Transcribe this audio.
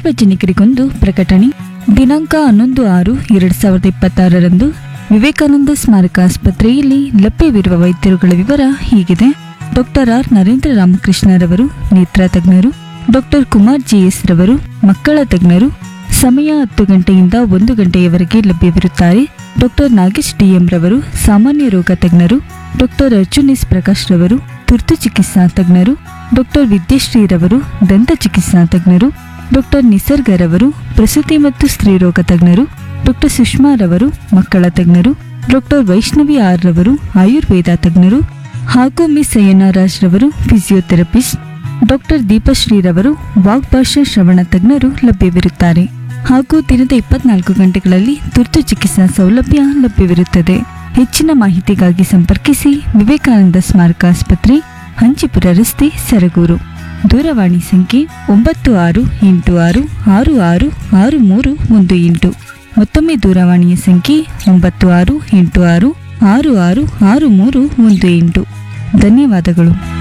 ಸಾರ್ವಜನಿಕರಿಗೊಂದು ಪ್ರಕಟಣೆ ದಿನಾಂಕ ಹನ್ನೊಂದು ಆರು ಎರಡು ಸಾವಿರದ ಇಪ್ಪತ್ತಾರರಂದು ವಿವೇಕಾನಂದ ಸ್ಮಾರಕ ಆಸ್ಪತ್ರೆಯಲ್ಲಿ ಲಭ್ಯವಿರುವ ವೈದ್ಯರುಗಳ ವಿವರ ಹೀಗಿದೆ ಡಾಕ್ಟರ್ ಆರ್ ನರೇಂದ್ರ ರಾಮಕೃಷ್ಣರವರು ನೇತ್ರ ತಜ್ಞರು ಡಾಕ್ಟರ್ ಕುಮಾರ್ ಜಿಎಸ್ ರವರು ಮಕ್ಕಳ ತಜ್ಞರು ಸಮಯ ಹತ್ತು ಗಂಟೆಯಿಂದ ಒಂದು ಗಂಟೆಯವರೆಗೆ ಲಭ್ಯವಿರುತ್ತಾರೆ ಡಾಕ್ಟರ್ ನಾಗೇಶ್ ಡಿಎಂ ರವರು ಸಾಮಾನ್ಯ ರೋಗ ತಜ್ಞರು ಡಾಕ್ಟರ್ ಅರ್ಜುನ್ ಎಸ್ ಪ್ರಕಾಶ್ ರವರು ತುರ್ತು ಚಿಕಿತ್ಸಾ ತಜ್ಞರು ಡಾಕ್ಟರ್ ವಿದ್ಯಶ್ರೀ ರವರು ದಂತ ಚಿಕಿತ್ಸಾ ತಜ್ಞರು ಡಾಕ್ಟರ್ ನಿಸರ್ಗ ರವರು ಪ್ರಸೂತಿ ಮತ್ತು ಸ್ತ್ರೀರೋಗ ತಜ್ಞರು ಡಾಕ್ಟರ್ ಸುಷ್ಮಾ ರವರು ಮಕ್ಕಳ ತಜ್ಞರು ಡಾಕ್ಟರ್ ವೈಷ್ಣವಿ ಆರ್ ರವರು ಆಯುರ್ವೇದ ತಜ್ಞರು ಹಾಗೂ ಮಿಸ್ ಅಯ್ಯನಾರಾಜ್ ರವರು ಫಿಸಿಯೋಥೆರಪಿಸ್ಟ್ ಡಾಕ್ಟರ್ ದೀಪಶ್ರೀ ರವರು ವಾಗ್ಭಾಷಾ ಶ್ರವಣ ತಜ್ಞರು ಲಭ್ಯವಿರುತ್ತಾರೆ ಹಾಗೂ ದಿನದ ಇಪ್ಪತ್ನಾಲ್ಕು ಗಂಟೆಗಳಲ್ಲಿ ತುರ್ತು ಚಿಕಿತ್ಸಾ ಸೌಲಭ್ಯ ಲಭ್ಯವಿರುತ್ತದೆ ಹೆಚ್ಚಿನ ಮಾಹಿತಿಗಾಗಿ ಸಂಪರ್ಕಿಸಿ ವಿವೇಕಾನಂದ ಸ್ಮಾರಕ ಆಸ್ಪತ್ರೆ ಹಂಚಿಪುರ ರಸ್ತೆ ಸರಗೂರು ದೂರವಾಣಿ ಸಂಖ್ಯೆ ಒಂಬತ್ತು ಆರು ಎಂಟು ಆರು ಆರು ಆರು ಆರು ಮೂರು ಒಂದು ಎಂಟು ಮತ್ತೊಮ್ಮೆ ದೂರವಾಣಿಯ ಸಂಖ್ಯೆ ಒಂಬತ್ತು ಆರು ಎಂಟು ಆರು ಆರು ಆರು ಆರು ಮೂರು ಒಂದು ಎಂಟು ಧನ್ಯವಾದಗಳು